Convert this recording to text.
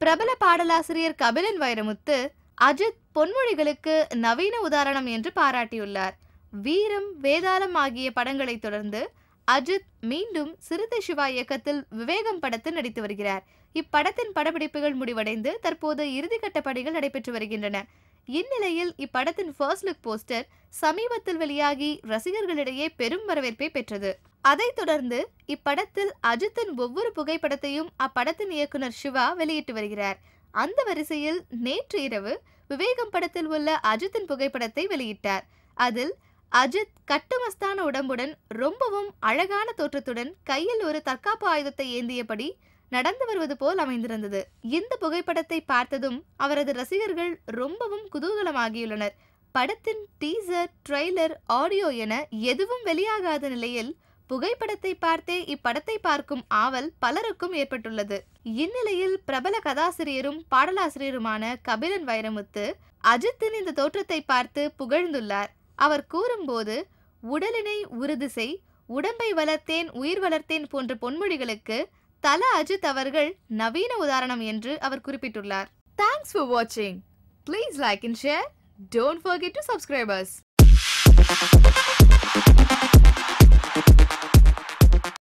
பிரபல பாடலாசிரியர் கபிலன் வைரமுத்து அஜித் பொன்மொழிகளுக்கு நவீன உதாரணம் என்று பாராட்டியுள்ளார் வீரம் வேதாளம் ஆகிய படங்களைத் தொடர்ந்து அஜித் மீண்டும் சிறுத்தை சிவா இயக்கத்தில் விவேகம் படத்தில் நடித்து வருகிறார் இப்படத்தின் படப்பிடிப்புகள் முடிவடைந்து தற்போது இறுதிக்கட்ட பணிகள் நடைபெற்று வருகின்றன இந்நிலையில் இப்படத்தின் ஃபர்ஸ்ட் லுக் போஸ்டர் சமீபத்தில் வெளியாகி ரசிகர்களிடையே பெரும் வரவேற்பை பெற்றது அதைத் தொடர்ந்து இப்படத்தில் அஜித்தின் ஒவ்வொரு புகைப்படத்தையும் அப்படத்தின் இயக்குனர் சிவா வெளியிட்டு வருகிறார் அந்த வரிசையில் நேற்று இரவு விவேகம் படத்தில் உள்ள அஜித்தின் புகைப்படத்தை வெளியிட்டார் அதில் அஜித் கட்டுமஸ்தான உடம்புடன் ரொம்பவும் அழகான தோற்றத்துடன் கையில் ஒரு தற்காப்பு ஆயுதத்தை ஏந்தியபடி நடந்து வருவது போல் அமைந்திருந்தது இந்த புகைப்படத்தை பார்த்ததும் அவரது ரசிகர்கள் ரொம்பவும் குதூகலமாகியுள்ளனர் படத்தின் டீசர் ட்ரெய்லர் ஆடியோ என எதுவும் வெளியாகாத நிலையில் புகைப்படத்தை பார்த்தே இப்படத்தை பார்க்கும் ஆவல் பலருக்கும் ஏற்பட்டுள்ளது இந்நிலையில் பிரபல கதாசிரியரும் பாடலாசிரியருமான கபிலன் வைரமுத்து அஜித்தின் இந்த தோற்றத்தை பார்த்து புகழ்ந்துள்ளார் அவர் கூறும்போது உடலினை உறுதி செய் உடம்பை வளர்த்தேன் உயிர் வளர்த்தேன் போன்ற பொன்மொழிகளுக்கு தல அஜித் அவர்கள் நவீன உதாரணம் என்று அவர் குறிப்பிட்டுள்ளார் தேங்க்ஸ் ஃபார் வாட்சிங் please like and share don't forget to subscribers